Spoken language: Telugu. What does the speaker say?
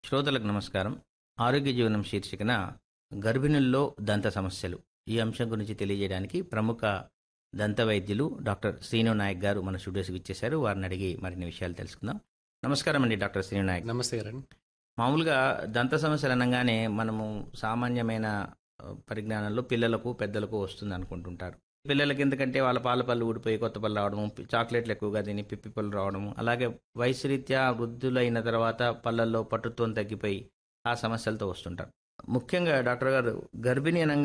శ్రోతలకు నమస్కారం ఆరోగ్య జీవనం శీర్షికన గర్భిణుల్లో దంత సమస్యలు ఈ అంశం గురించి తెలియజేయడానికి ప్రముఖ దంత వైద్యులు డాక్టర్ శ్రీను నాయక్ గారు మన స్టూడియోస్కి ఇచ్చేశారు వారిని అడిగి మరిన్ని విషయాలు తెలుసుకుందాం నమస్కారం అండి డాక్టర్ శ్రీను నాయక్ నమస్తే గారు మామూలుగా దంత సమస్యలు అనగానే మనము సామాన్యమైన ఆ, పరిజ్ఞానంలో పిల్లలకు పెద్దలకు వస్తుంది అనుకుంటుంటారు పిల్లలకి ఎందుకంటే వాళ్ళ పాల పళ్ళు ఊడిపోయి కొత్త పళ్ళు రావడము పి- చాక్లెట్లు ఎక్కువగా తిని పిప్పి పళ్ళు రావడము అలాగే వయసు రీత్యా వృద్ధులైన తర్వాత పళ్ళల్లో పట్టుత్వం తగ్గిపోయి ఆ సమస్యలతో వస్తుంటారు ముఖ్యంగా డాక్టర్ గారు గర్భిణీ అనగా